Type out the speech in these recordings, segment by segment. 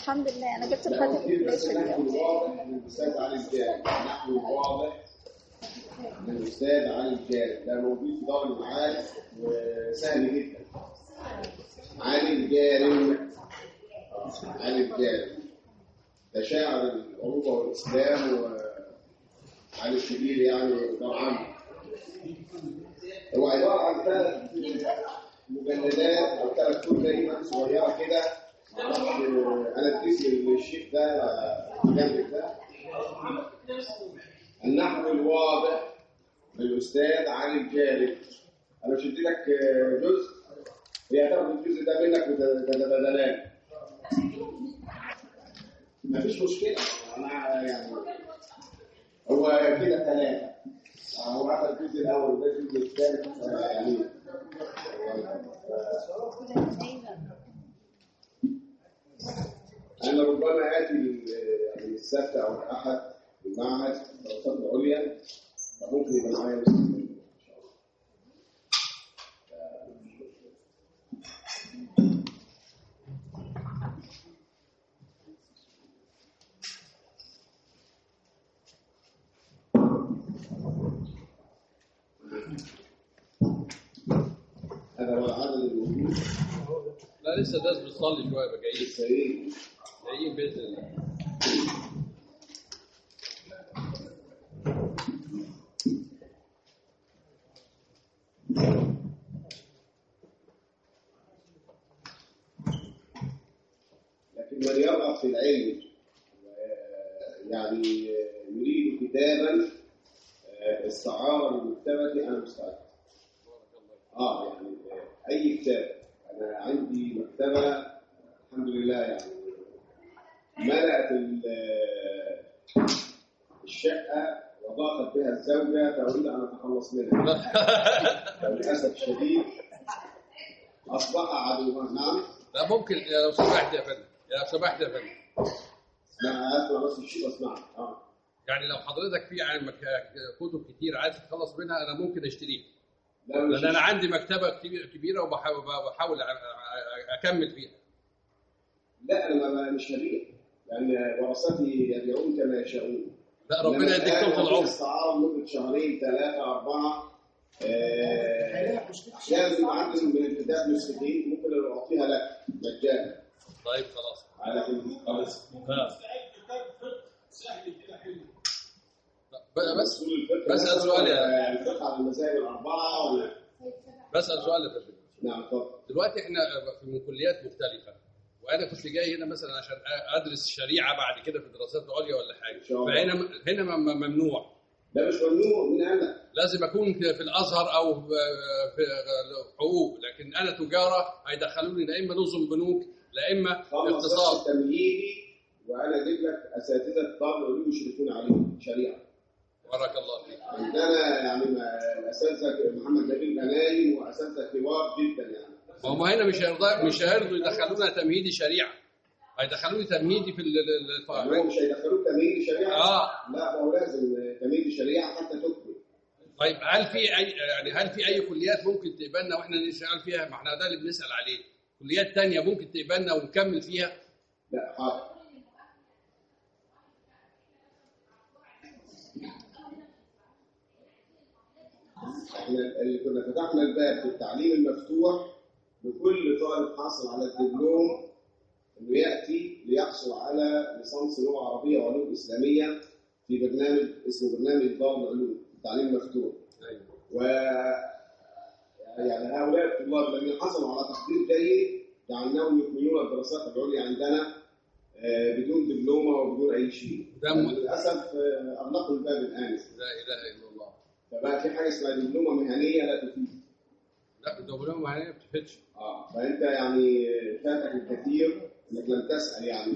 الحمد لله انا جبت لا الخاتم في بس الفلاشه النحو اليوم الواضح من الاستاذ علي الجاري النحو الواضح من الاستاذ علي الجاري ده موجود في دار المعاد وسهل جدا علي الجارم آه، علي الجارم ده شاعر العروبه والاسلام وعلي الكبير يعني دار عم هو عباره عن ثلاث مجلدات او ثلاث كتب دايما صغيره كده معرفش انا اديت للشيخ ده جنبك ده النحو الواضح للاستاذ علي الجاري انا مش لك جزء هي هتاخد الجزء ده منك وتتبادلان مفيش مشكله انا يعني هو كده ثلاثه هو اخذ الجزء الاول وده الجزء الثالث يعني أنا ربما آتي ال- يعني السبت أو الأحد في المعهد الدراسات العليا فممكن يبقى معايا نص منه إن شاء الله. هذا هو العدد الموجود لا لسه الناس بتصلي شويه بقى جايين السرير جايين باذن الله لكن من يرغب في العلم آه، يعني آه، يريد كتابا آه، استعارة للمكتبة أنا مستعد اه يعني آه، أي كتاب أنا عندي مكتبة الحمد لله يعني ملأت ال- آه، الشقة وضاقت بها الزوجة فأريد أن أتخلص منها للأسف الشديد أصبح عدوا نعم لا ممكن لو سمحت يا فندم لو سمحت يا فندم لا أسمع بس الشيء أسمع اه يعني لو حضرتك في علمك كتب كتير عايز تتخلص منها انا ممكن اشتريها لا مش لان انا عندي مكتبه كبيرة- كبيره وبحاول بحاول أ- أ- اكمل فيها لا انا ما- مش هبيع لان ورثتي يبيعون كما يشاءون لا ربنا يديك طول العمر استعاره لمده شهرين ثلاثه اربعه آه، احيانا بيبقى عندي من الكتاب نسختين ممكن لو اعطيها لك مجانا طيب خلاص لكن خلاص ب- بس اصول الفقه بس مثلاً، سؤال يا- آه، الفقه على المذاهب الاربعه ولا بسال سؤال يا فندم نعم اتفضل دلوقتي احنا في من كليات مختلفه وانا كنت جاي هنا مثلا عشان ادرس شريعه بعد كده في الدراسات العليا ولا حاجه إن شاء الله. فهنا هنا م- ممنوع لا مش ممنوع من انا لازم اكون في الازهر او في حقوق لكن انا تجاره هيدخلوني لا اما نظم بنوك لا اما خلص اقتصاد تمهيدي وانا اجيب لك اساتذه دار العلوم يشرفون عليه شريعه بارك الله فيك عندنا يعني ما- الاساتذه محمد نبيل غنايم واساتذه كبار جدا يعني وهم هنا مش هيرضى مش هيرضوا يدخلونا تمهيدي شريعه هيدخلوني تمهيدي في ال- ال- يعني هو ال- مش هيدخلوك تمهيدي شريعه اه لا هو لازم تمهيدي شريعه حتى تكمل طيب هل في اي يعني هل في اي كليات ممكن تقبلنا واحنا نشتغل فيها ما احنا ده اللي بنسال عليه كليات تانية ممكن تقبلنا ونكمل فيها لا حاضر احنا اللي كنا فتحنا الباب في التعليم المفتوح لكل طالب حاصل على الدبلوم انه ياتي ليحصل على ليسانس لغه عربيه وعلوم اسلاميه في برنامج اسمه برنامج دار العلوم التعليم المفتوح و يعني هؤلاء الطلاب الذين حصلوا على تقدير جيد جعلناهم يكملون الدراسات العليا عندنا آه، بدون دبلومه وبدون اي شيء. ده م- للاسف آه، اغلقوا الباب الان لا اله الا الله فبقى في حاجه اسمها دبلومه مهنيه لا تفيد. لا الدبلومه ما هي بتفتش اه فانت يعني فاتك الكثير انك لم تسال يعني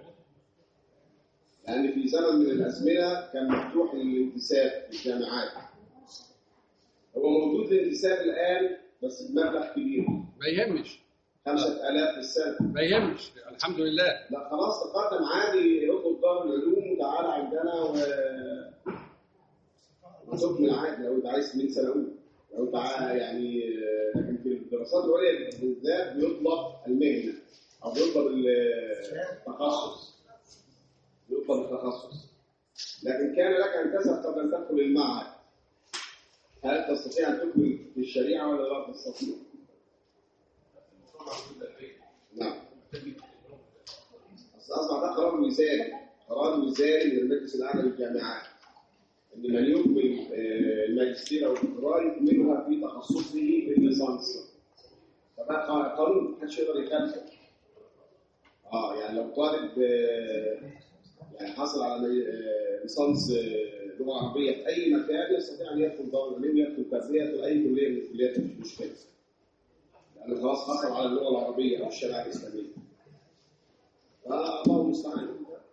لان في زمن من الازمنه كان مفتوح للانتساب في الجامعات. هو موجود الانتساب الان بس بمبلغ كبير ما يهمش 5000 في السنه. ما يهمش الحمد لله لا خلاص تقدم عادي اطلب دار العلوم وتعالى عندنا و وتكمل عادي لو انت عايز من سنه اولى لو انت عا- يعني آه، لكن في الدراسات العليا بالذات بيطلب المهنه او يطلب التخصص يطلب التخصص لكن كان لك ان تذهب قبل ان تدخل المعهد هل تستطيع ان تكمل في الشريعه ولا لا تستطيع؟ نعم اصل اصبح ده قرار وزاري قرار وزاري من المجلس الاعلى للجامعات ان من يكمل آه، الماجستير او الدكتوراه يكملها في تخصصه في الليسانس فده قا- قانون محدش يقدر يخالفه اه يعني لو طالب آه، يعني حصل على مي- آه، ليسانس آه، لغه عربيه في اي مكان يستطيع ان يدخل دار العلوم يدخل تربيه في اي كليه من الكليات مش مشكله لأنه خلاص حصل على اللغة العربية أو الشريعة الإسلامية. فالله المستعان.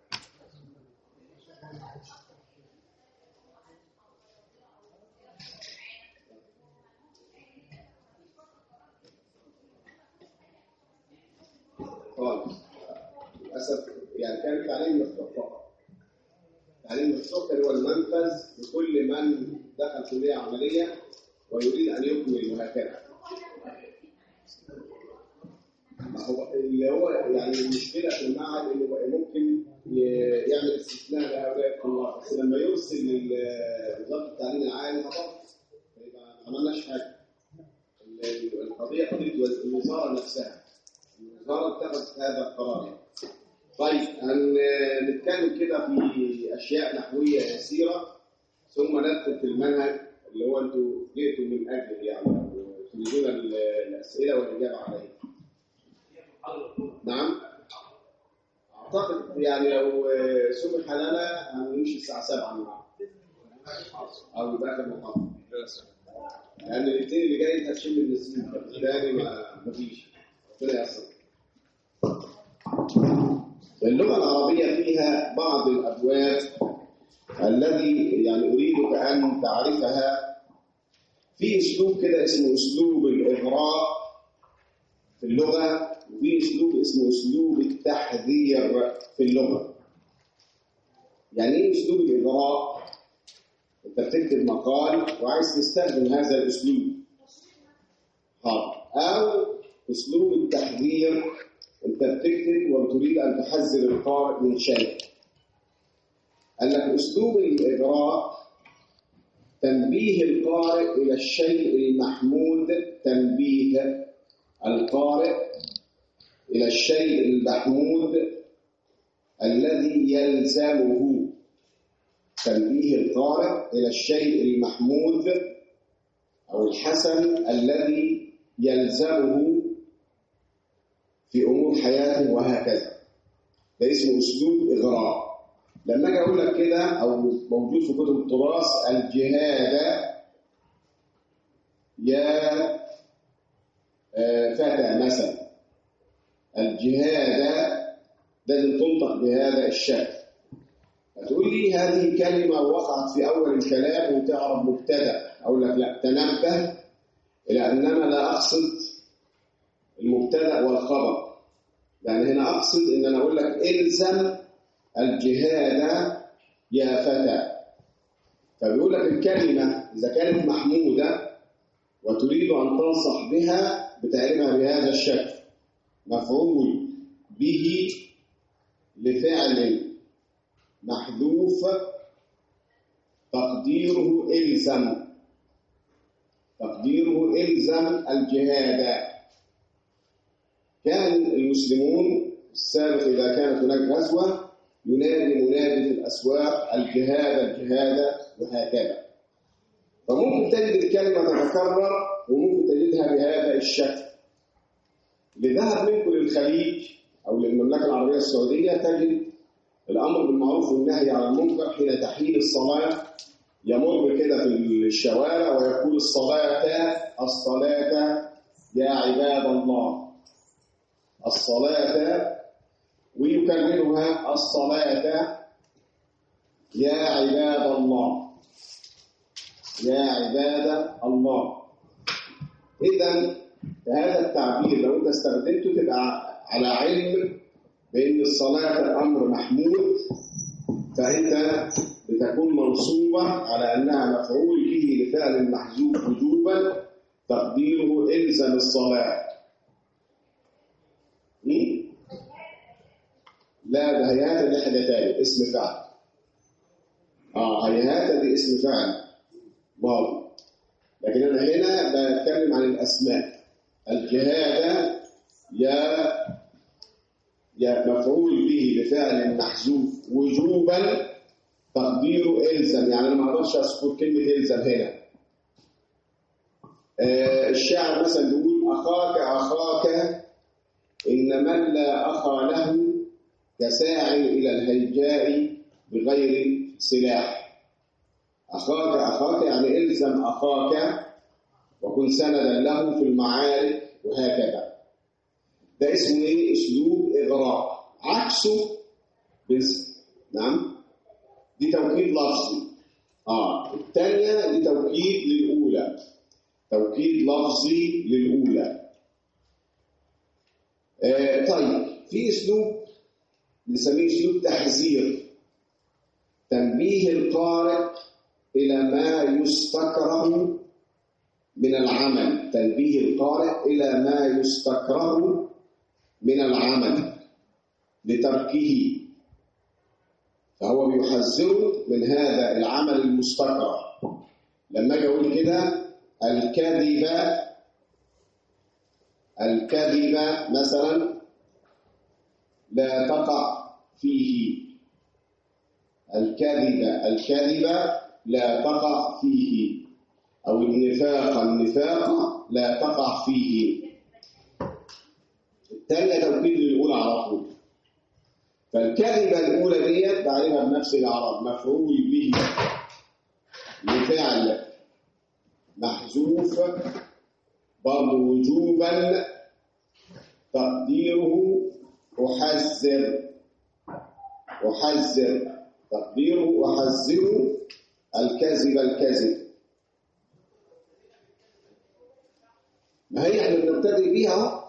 خالص. للأسف يعني كان التعليم مفتوح فقط. التعليم مفتوح كان هو المنفذ لكل من دخل كلية عملية ويريد أن يكمل وهكذا. ما هو اللي هو يعني المشكله في المعهد انه بقى ممكن ي- يعمل استثناء لهؤلاء الطلاب بس لما يرسل لوزاره التعليم العالي خلاص يبقى ما عملناش حاجه ال- القضيه قضيه وز- الوزاره نفسها الوزاره اتخذت هذا القرار طيب هن نتكلم كده في اشياء نحويه يسيره ثم ندخل في المنهج اللي هو انتوا جئتم من اجله يعني أو تريدون ال- الاسئله والاجابه عليها نعم اعتقد يعني لو آه، سمح لنا هنمشي الساعه 7 النهارده او يبقى اخر محاضره لان الاثنين اللي جاي هتشم النسيم الثاني ما مفيش ربنا يسر اللغه العربيه فيها بعض الابواب الذي يعني اريدك ان تعرفها في اسلوب كده اسمه اسلوب الاغراء في اللغه وفي اسلوب اسمه اسلوب التحذير في اللغه يعني ايه اسلوب الاغراء انت بتكتب مقال وعايز تستخدم هذا الاسلوب حاضر او اسلوب التحذير انت بتكتب وتريد ان تحذر القارئ من شيء قال لك اسلوب الاغراء تنبيه القارئ الى الشيء المحمود تنبيه القارئ الى الشيء المحمود الذي يلزمه تنبيه القارئ إلى الشيء المحمود أو الحسن الذي يلزمه في أمور حياته وهكذا ده اسمه أسلوب إغراء لما أجي أقول لك كده أو موجود في كتب التراث الجهاد يا آه، فتى مثلا الجهاد لازم تنطق بهذا الشكل هتقول لي هذه كلمة وقعت في أول الكلام وتعرف مبتدأ أقول لك لا تنبه إلى أننا لا أقصد المبتدأ والخبر يعني هنا أقصد إن أنا أقول لك إلزم الجهاد يا فتى فبيقول لك الكلمة إذا كانت محمودة وتريد أن تنصح بها بتعرفها بهذا الشكل مفعول به لفعل محذوف تقديره إلزم تقديره إلزم الجهاد كان المسلمون السابق إذا كانت هناك غزوة ينادي منادي في الأسواق الجهاد الجهاد وهكذا فممكن تجد الكلمة تتكرر وممكن تجدها بهذا الشكل لذهب منكم للخليج أو للمملكة العربية السعودية تجد الأمر بالمعروف والنهي عن المنكر حين تحيل الصلاة يمر كده في الشوارع ويقول الصلاة الصلاة يا عباد الله الصلاة ويكررها الصلاة يا عباد الله يا عباد الله إذا هذا التعبير لو أنت استخدمته تبقى على علم بأن الصلاة أمر محمود فأنت بتكون منصوبة على أنها مفعول به لفعل محذوف وجوبا تقديره إلزم الصلاة م? لا ده هيهات دي حاجة تاني اسم فعل اه هيهات دي اسم فعل ماضي لكن أنا هنا بتكلم عن الأسماء الجهادة يا يا مفعول به بفعل محذوف وجوبا تقديره الزم يعني انا ما اقدرش اذكر كلمه الزم هنا آه الشاعر مثلا بيقول اخاك اخاك ان من لا اخا له كساع الى الهيجاء بغير سلاح اخاك اخاك يعني الزم اخاك وكن سندا له في المعارك وهكذا ده اسمه ايه اسلوب اغراء عكسه بس نعم دي توكيد لفظي اه الثانيه دي توكيد للاولى توكيد لفظي للاولى آه طيب في اسلوب نسميه اسلوب تحذير تنبيه القارئ الى ما يستكره من العمل تنبيه القارئ الى ما يستكره من العمل لتركه فهو بيحذره من هذا العمل المستكره لما اجي اقول كده الكذبة الكذبة مثلا لا تقع فيه الكذبة الكذبة لا تقع فيه أو النفاق النفاق لا تقع فيه الثانية توكيد للأولى على طول فالكذبة الأولى ديت بعرفها بنفس الأعراب مفعول به لفعل محذوف برضه وجوبا تقديره أحذر أحذر تقديره أحذر الكذب الكذب ما هي احنا بنبتدئ بيها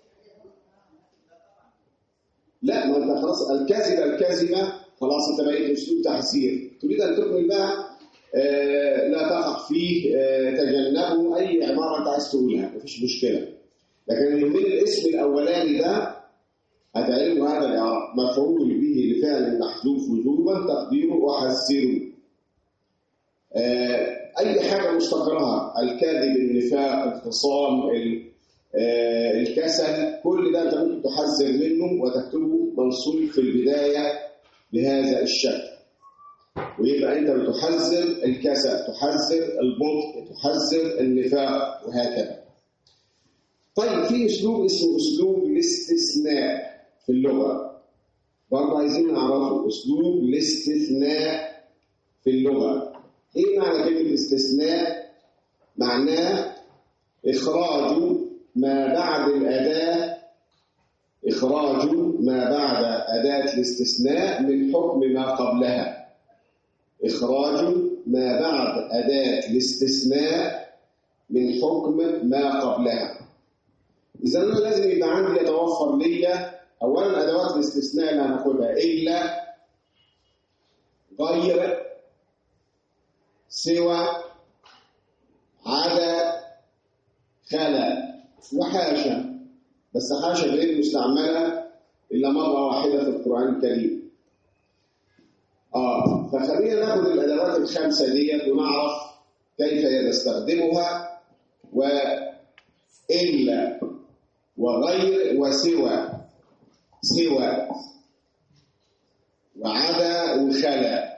لا ما انت خلاص الكذبه الكذبه خلاص انت بقيت اسلوب تحذير تريد ان تكمل بقى آه لا تقع فيه آه تجنبه اي عباره انت عايز تقولها مفيش مشكله لكن من الاسم الاولاني ده هتعلموا هذا الاعراب مفعول به لفعل محذوف وجوبا تقديره احذره آه اي حاجه مستقرها الكذب النفاق الخصام آه الكسل كل ده انت ممكن تحذر منه وتكتبه منصوب في البدايه بهذا الشكل ويبقى انت بتحذر الكسل تحذر البطء تحذر النفاق وهكذا طيب في اسلوب اسمه اسلوب الاستثناء في اللغه برضه عايزين نعرفه اسلوب الاستثناء في اللغه ايه معنى كلمه الاستثناء معناه اخراج ما بعد الأداة إخراج ما بعد أداة الاستثناء من حكم ما قبلها إخراج ما بعد أداة الاستثناء من حكم ما قبلها إذا أنا لازم يبقى عندي يتوفر لي أولا أدوات الاستثناء اللي هناخدها إلا غير سوى عدا خلا وحاشا بس حاشا غير مستعملة إلا مرة واحدة في القرآن الكريم آه فخلينا ناخد الأدوات الخمسة ديت ونعرف كيف نستخدمها وإلا وغير وسوى سوى وعدا وخلا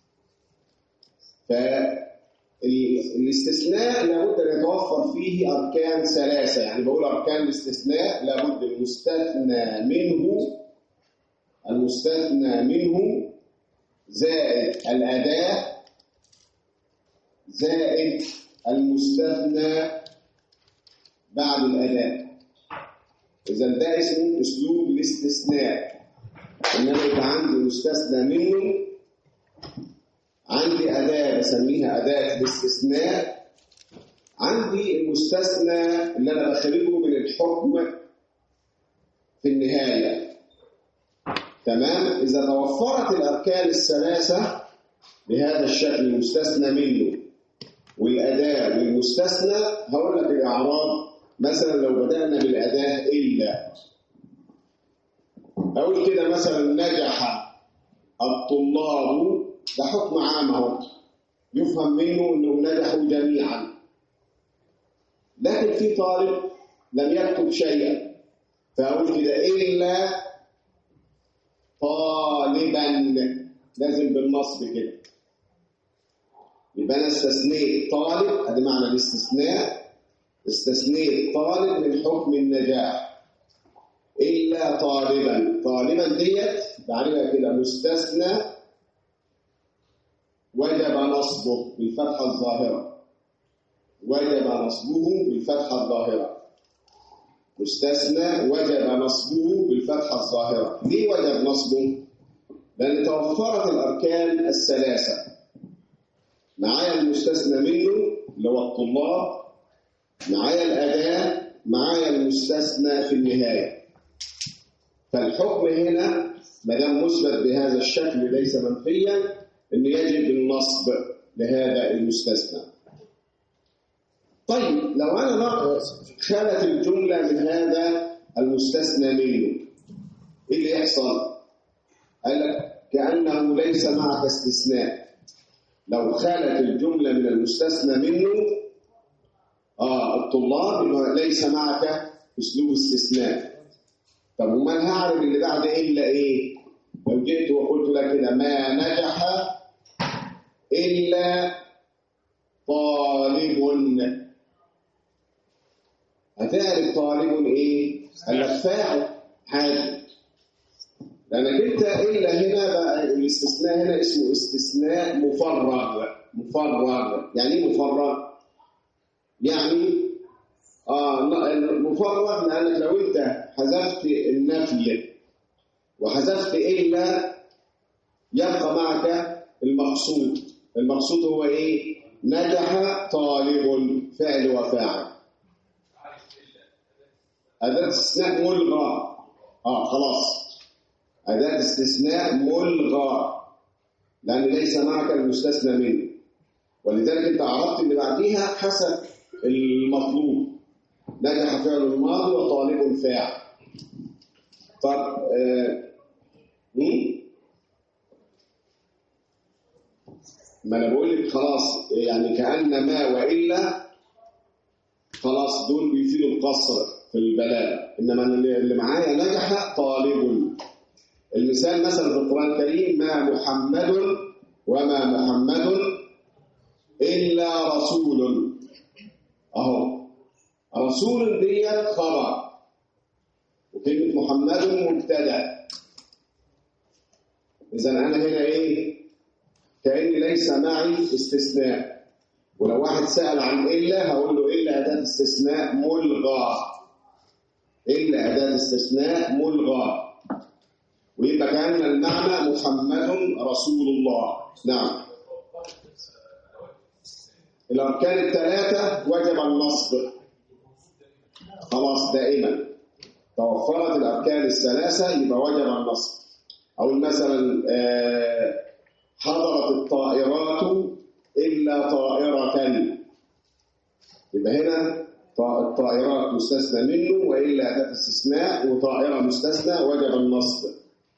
فالاستثناء لابد أن يتوفر فيه أركان ثلاثة يعني بقول أركان الاستثناء لابد المستثنى منه المستثنى منه زائد الأداة زائد المستثنى بعد الأداة إذا ده اسمه أسلوب الاستثناء إن أنا يبقى عندي مستثنى منه عندي أداة بسميها أداة الاستثناء عندي المستثنى اللي أنا بخرجه من الحكم في النهاية تمام إذا توفرت الأركان الثلاثة بهذا الشكل المستثنى منه والأداة والمستثنى هقول لك الإعراب مثلا لو بدأنا بالأداة إلا اقول كده مثلا نجح الطلاب ده حكم عام اهو يفهم منه انهم نجحوا جميعا لكن في طالب لم يكتب شيئا فاقول كده الا طالبا لازم بالنصب كده يبقى انا استثنيت طالب ادي معنى الاستثناء استثنيت طالب من حكم النجاح الا طالبا طالبا ديت تعرفها كده مستثنى وجب نصبه بالفتحه الظاهره وجب نصبه بالفتحه الظاهره مستثنى وجب نصبه بالفتحه الظاهره ليه وجب نصبه لان توفرت الاركان الثلاثه معايا المستثنى منه اللي هو الطلاب معايا الأداة معايا المستثنى في النهاية فالحكم هنا ما دام مثبت بهذا الشكل ليس منفيا انه يجب النصب لهذا المستثنى طيب لو انا خلت الجمله من هذا المستثنى منه ايه اللي يحصل قال لك كانه ليس معك استثناء لو خلت الجملة من المستثنى منه آه الطلاب ليس معك أسلوب استثناء طب وما هعرف اللي بعد إلا إيه لو جئت وقلت لك كده ما نجح إلا طالب هتعرف طالب إيه؟ قال لك فاعل حاجة لأنك أنت إلا هنا بقى الاستثناء هنا اسمه استثناء مفرغ مفرغ يعني إيه مفرغ؟ يعني آه مفرغ لأنك لو أنت حذفت النفي وحذفت إلا يبقى معك المقصود المقصود هو إيه؟ نجح طالب فعل وفاعل أداة استثناء ملغى آه خلاص أداة استثناء ملغى لأن ليس معك المستثنى منه ولذلك أنت عرفت اللي بعديها حسب المطلوب نجح فعل الماضي وطالب فاعل طب آه مين؟ ما أنا بقول لك خلاص يعني كأن ما وإلا خلاص دول بيفيدوا القصر في البلاغة إنما اللي معايا نجح طالب المثال مثلا في القرآن الكريم ما محمد وما محمد إلا رسول أهو رسول ديت خبر وكلمة محمد مبتدأ إذا أنا هنا إيه؟ كأني ليس معي استثناء ولو واحد سأل عن إلا هقول له إلا أداة استثناء ملغى إلا أداة استثناء ملغى ويبقى كان المعنى محمد رسول الله نعم الأركان الثلاثة وجب النصب خلاص دائما توفرت الأركان الثلاثة يبقى وجب النصب أو مثلا حضرت الطائرات إلا طائرة يبقى هنا الطائرات مستثنى منه وإلا أداة استثناء وطائرة مستثنى وجب النصب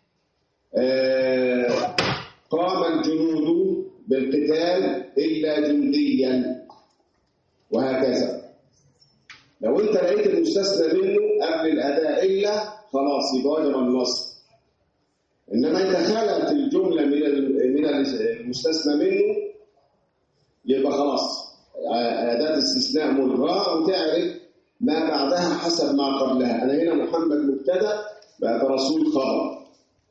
آه قام الجنود بالقتال إلا جنديا وهكذا لو انت لقيت المستثنى منه قبل الأداء إلا خلاص يبقى وجب النصب إنما انت خلقت الجملة من من المستثنى منه يبقى خلاص أداة استثناء ملغاة وتعرف ما بعدها حسب ما قبلها أنا هنا محمد مبتدأ بقى رسول خبر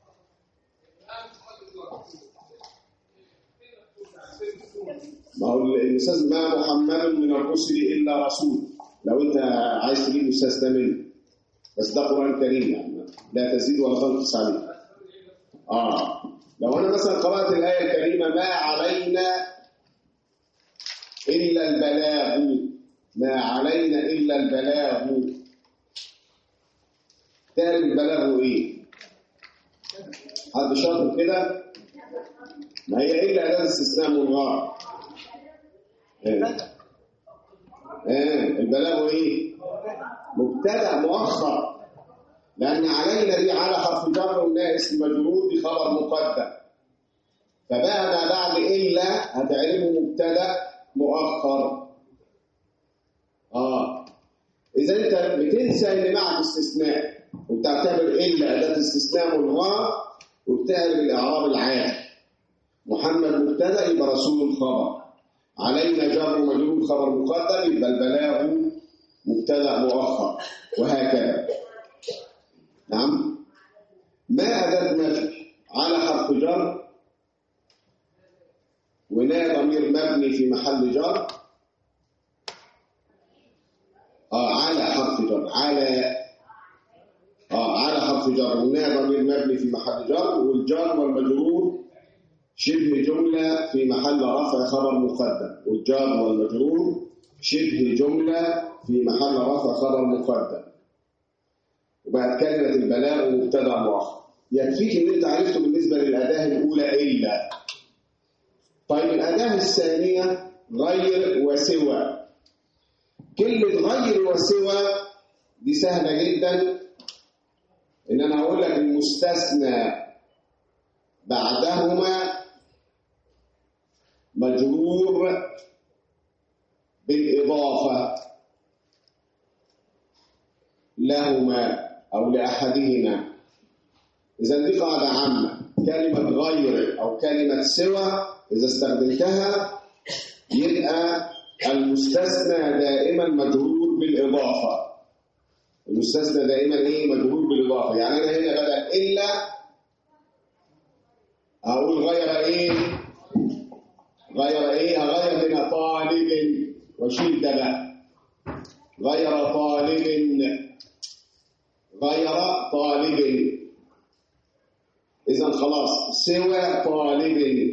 ما هو الاستاذ ما محمد من الرسل الا رسول لو انت عايز تجيب استاذ ده منه بس ده قران كريم يعني لا تزيد ولا تنقص عليه اه لو انا مثلا قرات الايه الكريمه ما علينا الا البلاغ ما علينا الا البلاغ تعرف البلاغ ايه حد شاطر كده ما هي الا اداه استثناء ملغاه ايه ايه البلاغ ايه مبتدا مؤخر لأن علينا دي على حرف جر وإنها اسم مجرور دي خبر مقدم فبقى ما بعد إلا هتعرفه مبتدأ مؤخر آه إذا أنت بتنسى إن معك استثناء وبتعتبر إلا أداة استثناء ملغاة وبتعرف الإعراب العام محمد مبتدأ يبقى رسول الخبر علينا جر ومجرور خبر مقدم يبقى البلاغ مبتدأ مؤخر وهكذا نعم ما أداة نفي على حرف جر ونا ضمير مبني في محل جر اه على حرف جر على اه على حرف جر ونا ضمير مبني في محل جر والجر والمجرور شبه جملة في محل رفع خبر مقدم والجار والمجرور شبه جملة في محل رفع خبر مقدم وبعد كلمة البلاغ مبتدأ مؤخر يكفيك ان انت عرفته بالنسبة للأداة الأولى إلا طيب الأداة الثانية غير وسوى كلمة غير وسوى دي سهلة جدا إن أنا أقول لك المستثنى بعدهما مجرور بالإضافة لهما أو لأحدهما إذا دي قاعدة عامة كلمة غير أو كلمة سوى إذا استخدمتها يبقى المستثنى دائما مجرور بالإضافة المستثنى دائما إيه مجرور بالإضافة يعني أنا هنا بدل إلا أقول غير إيه غير إيه غير هنا طالب وشيل ده بقى غير طالب غير طالب إذا خلاص سوى طالب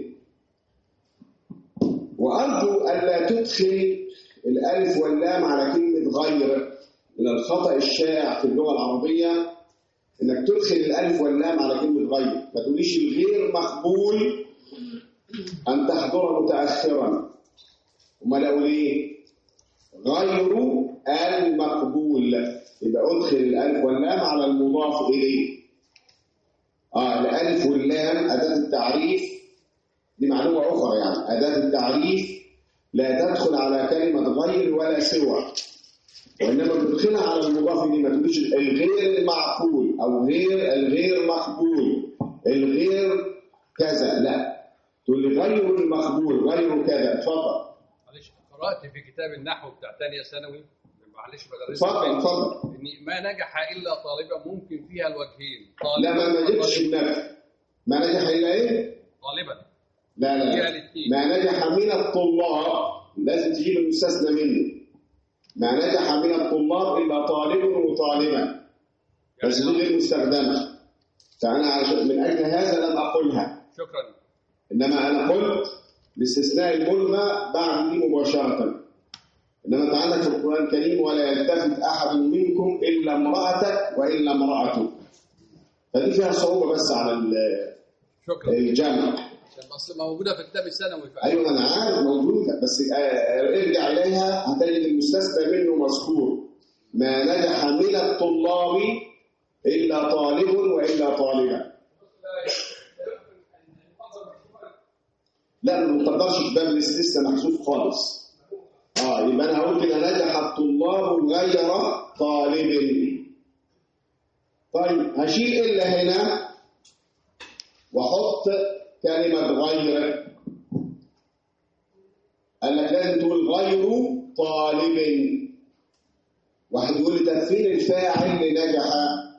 وأرجو ألا تدخل الألف واللام على كلمة غير من الخطأ الشائع في اللغة العربية إنك تدخل الألف واللام على كلمة غير ما تقوليش الغير مقبول أن تحضر متأخرا وما لو ليه غير المقبول يبقى أدخل الألف واللام على المضاف إليه آه الألف واللام أداة التعريف دي معلومة أخرى يعني أداة التعريف لا تدخل على كلمة غير ولا سوى وإنما تدخلها على المضاف إليه ما تقولش الغير المعقول أو غير الغير مقبول الغير كذا لا تقول لي غير المقبول غير كذا اتفضل معلش قرأت في كتاب النحو بتاع ثانية ثانوي معلش بدرس اتفضل اتفضل إن ما نجح إلا طالبا ممكن فيها الوجهين لا ما طالبا ما جبتش وطالب. النفي ما نجح إلا إيه؟ طالبا لا لا فيها لا الاثنين ما نجح من الطلاب لازم تجيب المستثنى منه ما نجح من الطلاب إلا طالب وطالبا بس دي غير مستخدمة فأنا عشان من أجل هذا لم أقولها شكرا إنما أنا قلت باستثناء الملغى بعد دي مباشرة إنما أنت عندك في القرآن الكريم ولا يلتفت أحد منكم إلا امرأتك وإلا امرأته فدي فيها صعوبة بس على ال- شكرا الجمع عشان اصل موجوده في الكتاب الثانوي ف- ايوه انا عارف موجوده بس آه، ارجع اليها هتجد المستثنى منه مذكور ما نجح من الطلاب الا طالب والا طالبه لا ما تقدرش في باب الاستثناء محذوف خالص اه يبقى انا هقول كده نجح الطلاب غير طالب طيب هشيل الا هنا واحط كلمه غير قال لك لازم تقول غير طالب واحد يقول لي ده فين الفاعل اللي نجح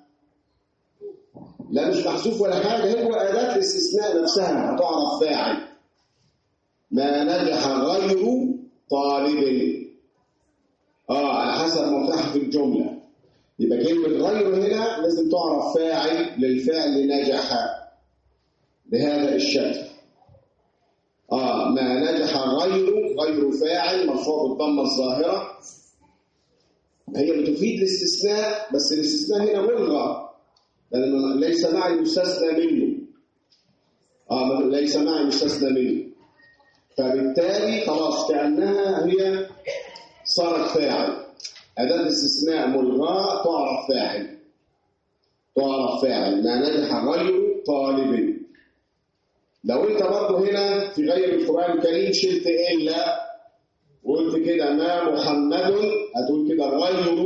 لا مش محذوف ولا حاجه هو اداه الاستثناء نفسها هتعرف فاعل ما نجح غير طالب اه على حسب موقعها في الجمله يبقى كلمه غير هنا لازم تعرف فاعل للفعل نجح بهذا الشكل آه ما نجح غير غير فاعل مرفوع بالضمه الظاهره هي بتفيد الاستثناء بس الاستثناء هنا ملغى لأن ليس معي مستثنى منه آه ليس معي مستثنى منه فبالتالي خلاص كأنها هي صارت فاعل أداة استثناء ملغاة تعرف فاعل تعرف فاعل ما نجح غير طالب لو انت برضه هنا في غير القرآن الكريم شلت إلا وقلت كده ما محمد هتقول كده غير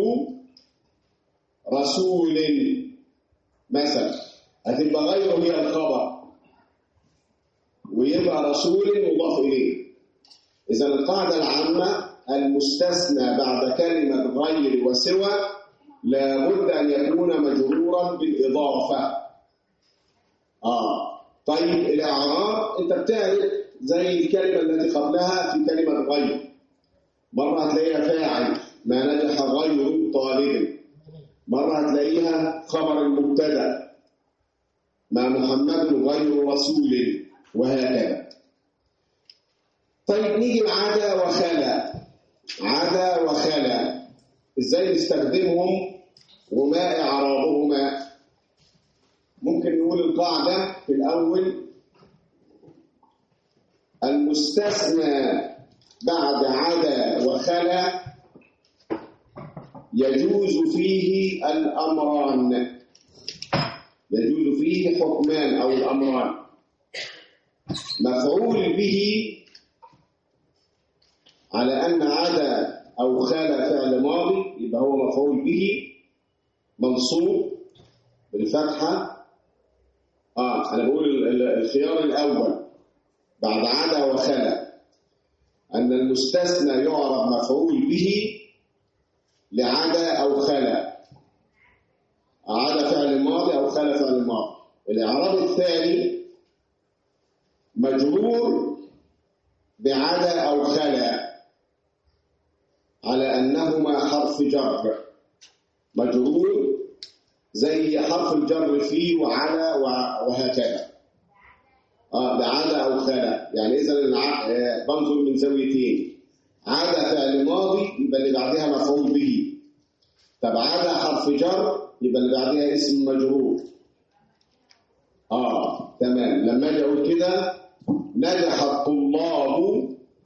رسول مثلا هتبقى غيره هي الخبر ويبقى رسول مضاف إليه إذا القاعدة العامة المستثنى بعد كلمة غير وسوى لابد أن يكون مجرورا بالإضافة آه طيب الإعراب أنت بتعرف زي الكلمة التي قبلها في كلمة غير مرة هتلاقيها فاعل ما نجح غير طالب مرة هتلاقيها خبر المبتدا ما محمد غير رسول وهكذا طيب نيجي لعدا وخلا عدا وخلا ازاي نستخدمهم وما اعرابهما ممكن نقول القاعده في الاول المستثنى بعد عدا وخلا يجوز فيه الامران يجوز فيه حكمان او الامران مفعول به على أن عدا أو خال فعل ماضي يبقى هو مفعول به منصوب بالفتحة آه أنا بقول ال- ال- الخيار الأول بعد عدا وخلا أن المستثنى يعرب مفعول به لعدا أو خلا عدا فعل الماضي أو خلا فعل الماضي الإعراب الثاني مجرور بعدا أو خلا على أنهما حرف جر مجرور زي حرف الجر في وعلى و- وهكذا آه بعدا أو خلا يعني إذا الع- آه، بنظر من زاويتين عدا فعل ماضي يبقى اللي بعدها مفعول به طب عدا حرف جر يبقى اللي بعدها اسم مجرور اه تمام لما اجي اقول كده نجح الطلاب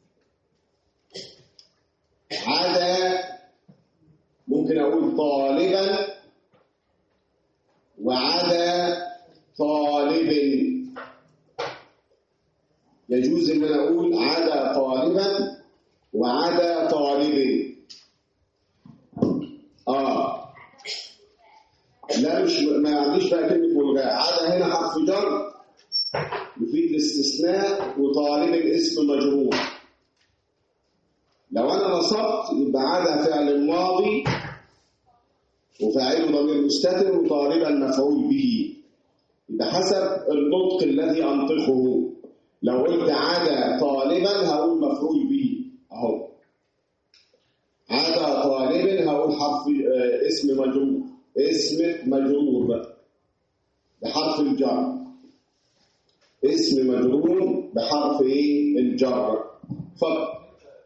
عدا ممكن اقول طالبا وعدا طالب يجوز ان انا اقول عدا طالبا وعدا طالب اه لا مش ما عنديش بقى كلمه ملغاه عدا هنا حرف جر يفيد الاستثناء وطالب اسم مجرور لو انا نصبت يبقى عدا فعل ماضي وفاعله ضمير مستتر وطالبا مفعول به يبقى حسب النطق الذي انطقه لو قلت عدا طالبا هقول مفعول به اهو عدا طالب هقول حرف آه، اسم مجرور اسم مجرور بحرف الجر اسم مجرور بحرف ايه الجر فقط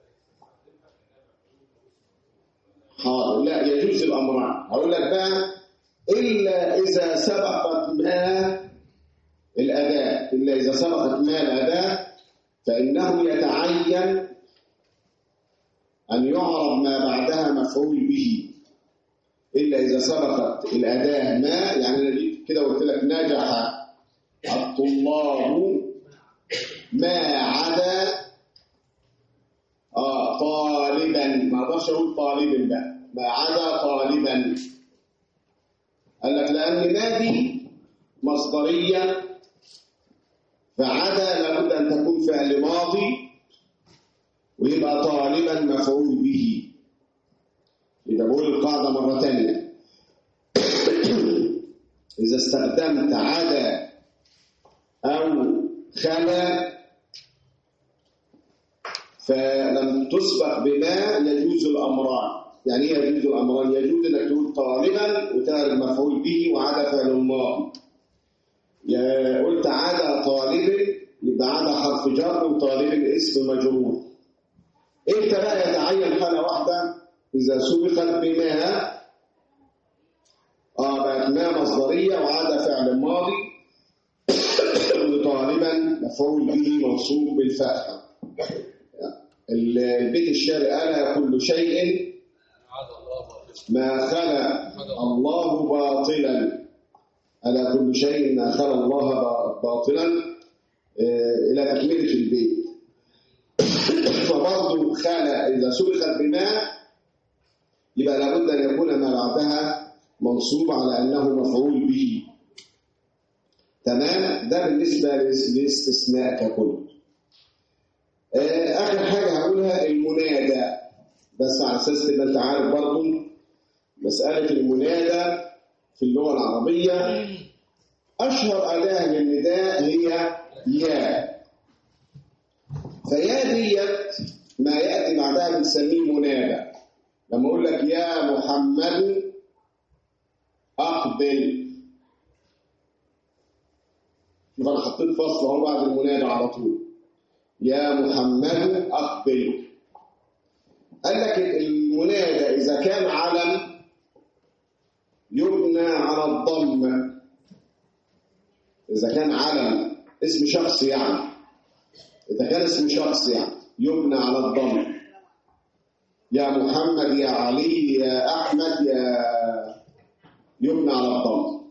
حاضر لا يجوز الامران هقول لك بقى الا اذا سبقت ما الاداه الا اذا سبقت ما الاداه فانه يتعين ان يعرب ما بعدها مفعول به الا اذا سبقت الاداه ما يعني انا جيت كده وقلت لك نجح الطلاب ما عدا آه طالبا ما اقدرش اقول طالب بقى ما عدا طالبا قال لك لان ما دي مصدريه فعدا لابد ان تكون فعل ماضي ويبقى طالبا مفعول به يبقى بقول القاعده مره ثانيه اذا استخدمت عدا او خلا فلم تسبق بما يجوز الامران يعني ايه يجوز الامران يجوز انك تقول طالبا وتعرف مفعول به وعدا فعل ماضي يا قلت عدا طالب يبقى عدا حرف جر وطالب اسم مجرور امتى بقى يتعين حاله واحده اذا سبقت بما اه بقت ما مصدريه وعدا فعل ماضي وطالبا مفعول به منصوب بالفتحه البيت الشعر ألا كل شيء عاد الله باطل ما خلا الله باطلا ألا كل شيء ما خلا الله باطلا آه، إلى تكملة البيت فبرضه خالة إذا سبقت بماء يبقى لابد أن يكون ما بعدها منصوب على أنه مفعول به تمام ده بالنسبة للاستثناء ككل آه، آخر حاجة هقولها المنادى بس على أساس تبقى أنت عارف برضه مسألة المنادى في اللغة العربية أشهر أداة للنداء هي يا فيا ديت ما يأتي بعدها بنسميه منادى لما أقول لك يا محمد أقبل شوف أنا حطيت فصل أهو بعد المنادى على طول يا محمد أقبل قال لك المنادى إذا كان علم يبنى على الضم إذا كان علم اسم شخص يعني إذا كان اسم شخص يعني يبنى على الضم يا محمد يا علي يا أحمد يا يبنى على الضم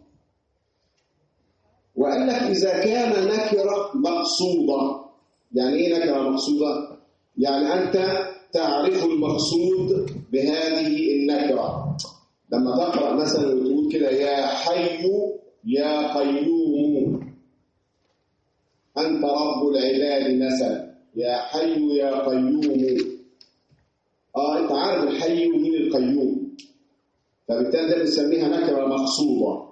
وقال لك إذا كان نكرة مقصودة يعني إيه نكرة مقصودة؟ يعني أنت تعرف المقصود بهذه النكرة لما تقرأ مثلا وتقول كده يا حي يا قيوم أنت رب العباد مثلا يا حي يا قيوم آه أنت عارف الحي ومين القيوم فبالتالي ده بنسميها نكرة مقصودة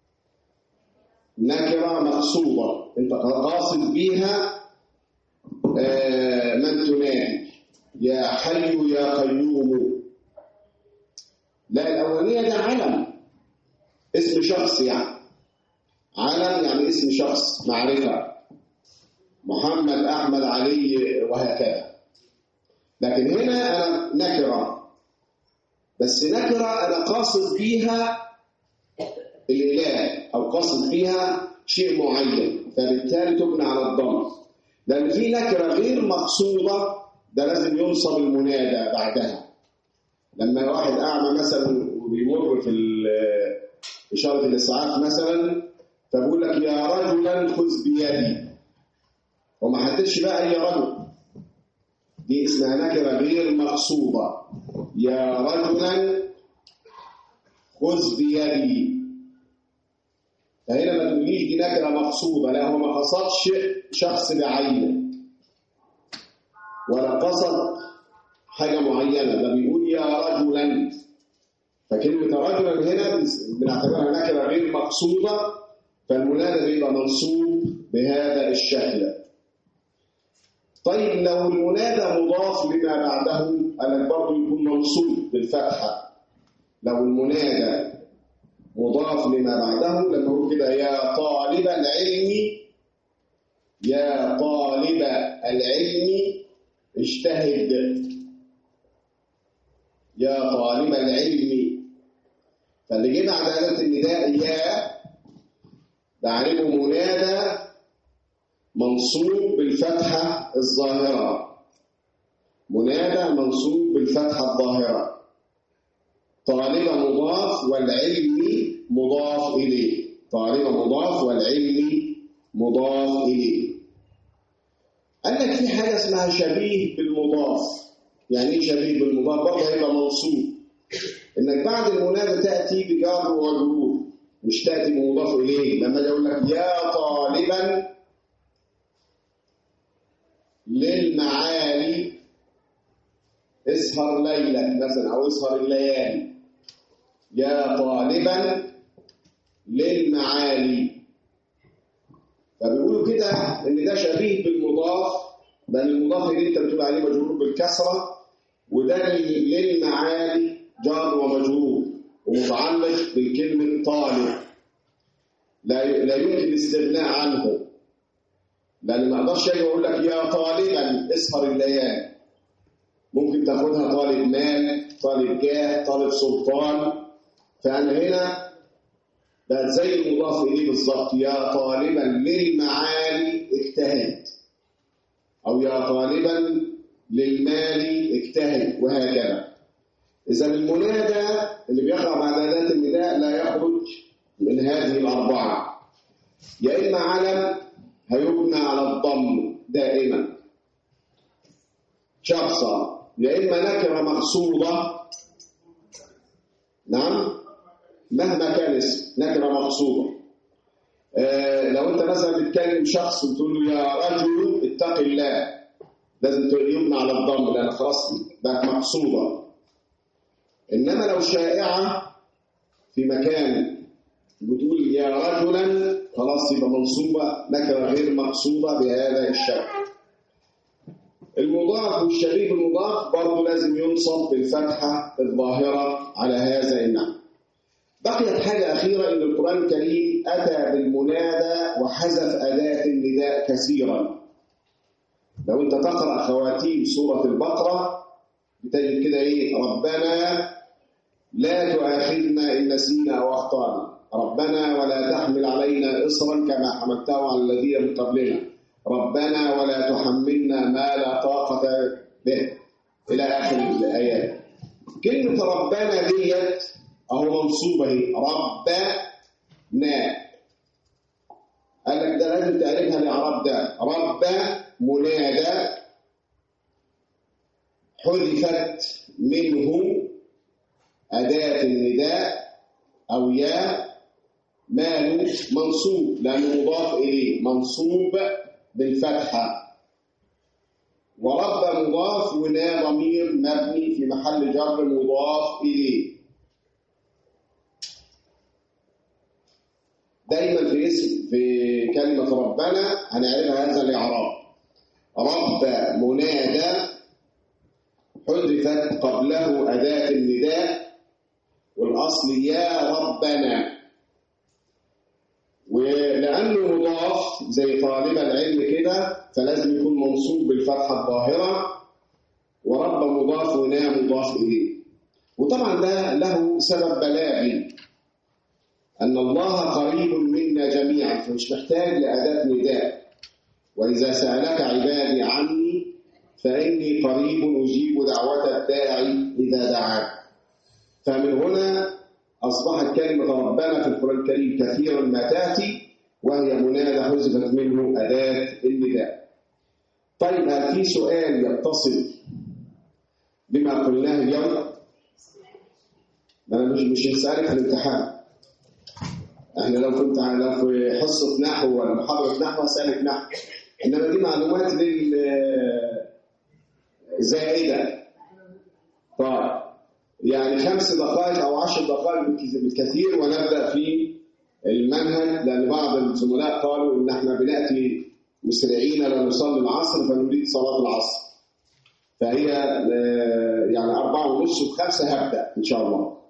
نكرة مقصودة أنت قاصد بيها آه من تنادي يا حي يا قيوم لا الأولانية ده علم اسم شخص يعني علم يعني اسم شخص معرفة محمد أحمد علي وهكذا لكن هنا أنا نكرة بس نكرة أنا قاصد فيها الإله أو قاصد فيها شيء معين فبالتالي تبنى على الضم لأن في نكرة غير مقصودة ده لازم ينصب المنادى بعدها لما واحد أعمى مثلا وبيمر في إشارة الإسعاف مثلا فبقول لك يا رجلا خذ بيدي وما حددش بقى أي رجل دي اسمها نكرة غير مقصودة يا رجلا خذ بيدي فهنا ما تقوليش دي نكرة مقصودة لا هو ما قصدش شخص بعينه ولا قصد حاجة معينة ده بيقول يا رجلا فكلمة رجلا هنا بنعتبرها نكرة غير مقصودة فالمنادى بيبقى منصوب بهذا الشكل طيب لو المنادى مضاف لما بعده قال برضه يكون منصوب بالفتحة لو المنادى مضاف لما بعده لما نقول كده يا طالب العلم يا طالب العلم اجتهد يا طالب العلم فاللي جه بعد آلة النداء يا بعرفه منادى منصوب بالفتحة الظاهرة منادى منصوب بالفتحة الظاهرة طالب مضاف والعلم مضاف إليه طالب مضاف والعلم مضاف إليه قال لك في حاجة اسمها شبيه بالمضاف يعني ايه شبيه بالمضاف برضه هيبقى منصوب انك بعد المنادى تأتي بجار ومجرور مش تأتي بمضاف إليه لما يقول لك يا طالبا للمعالي اسهر ليلك مثلا أو اسهر الليالي يا طالبا للمعالي فبيقولوا كده ان ده شبيه بالمضاف بل المضاف اللي انت بتقول عليه مجرور بالكسره وده للمعالي جار ومجرور ومتعلق بالكلمه طالب لا لا يمكن الاستغناء عنه لان ما اقدرش اجي اقول لك يا طالبا اسهر الليالي ممكن تاخدها طالب مال طالب جاه طالب سلطان فانا هنا بقت زي المضاف اليه بالظبط يا طالبا للمعالي اجتهد او يا طالبا للمال اجتهد وهكذا اذا المنادى اللي بيقع بعد اداه النداء لا يخرج من هذه الأربعة يا إما علم هيبنى على الضم دائما شخصا يا إما نكرة مقصودة نعم مهما كان اسم نكرة مقصودة آه لو أنت مثلا بتكلم شخص وتقول له يا رجل اتق الله لازم يبنى على الضم لأن خلاص بقت مقصودة إنما لو شائعة في مكان بتقول يا رجلا خلاص يبقى منصوبة نكرة غير مقصودة بهذا الشكل المضاف والشبيه المضاف برضه لازم ينصب بالفتحة الظاهرة على هذا النحو بقيت حاجة أخيرة إن القرآن الكريم أتى بالمنادى وحذف أداة النداء كثيرا لو أنت تقرأ خواتيم سورة البقرة بتجد كده إيه ربنا لا تؤاخذنا إن نسينا أو أخطأنا ربنا ولا تحمل علينا إصرا كما حملته على الذين من قبلنا ربنا ولا تحملنا ما لا طاقة به إلى آخر الآيات كلمة ربنا ديت أهو منصوبة هي ربنا قال لك ده لازم تعرفها الإعراب ده رب منادى حذفت منه أداة النداء أو يا ماله منصوب لأنه مضاف إليه منصوب بالفتحة ورب مضاف ونا ضمير مبني في محل جر مضاف إليه دايما في اسم في كلمة ربنا هنعرفها هذا الإعراب رب منادى حذفت قبله أداة النداء والأصل يا ربنا ولأنه مضاف زي طالب العلم كده فلازم يكون منصوب بالفتحة الظاهرة ورب مضاف ونا مضاف إليه وطبعا ده له سبب بلاغي أن الله قريب منا جميعا فمش محتاج لأداة نداء وإذا سألك عبادي عني فإني قريب أجيب دعوة الداعي إذا دعاك فمن هنا أصبحت كلمة ربنا في القرآن الكريم كثيرا ما تأتي وهي منادى حذفت منه أداة النداء طيب هل في سؤال يتصل بما قلناه اليوم؟ أنا مش مش هسألك في الامتحان احنا لو كنت لو في حصة نحو ولا محاضرة نحو هسألك نحو إنما دي معلومات لل زائدة طيب يعني خمس دقائق أو عشر دقائق بالكثير ونبدأ في المنهج لأن بعض الزملاء قالوا إن احنا بنأتي مسرعين لنصلي العصر فنريد صلاة العصر فهي يعني أربعة ونص وخمسة هبدأ إن شاء الله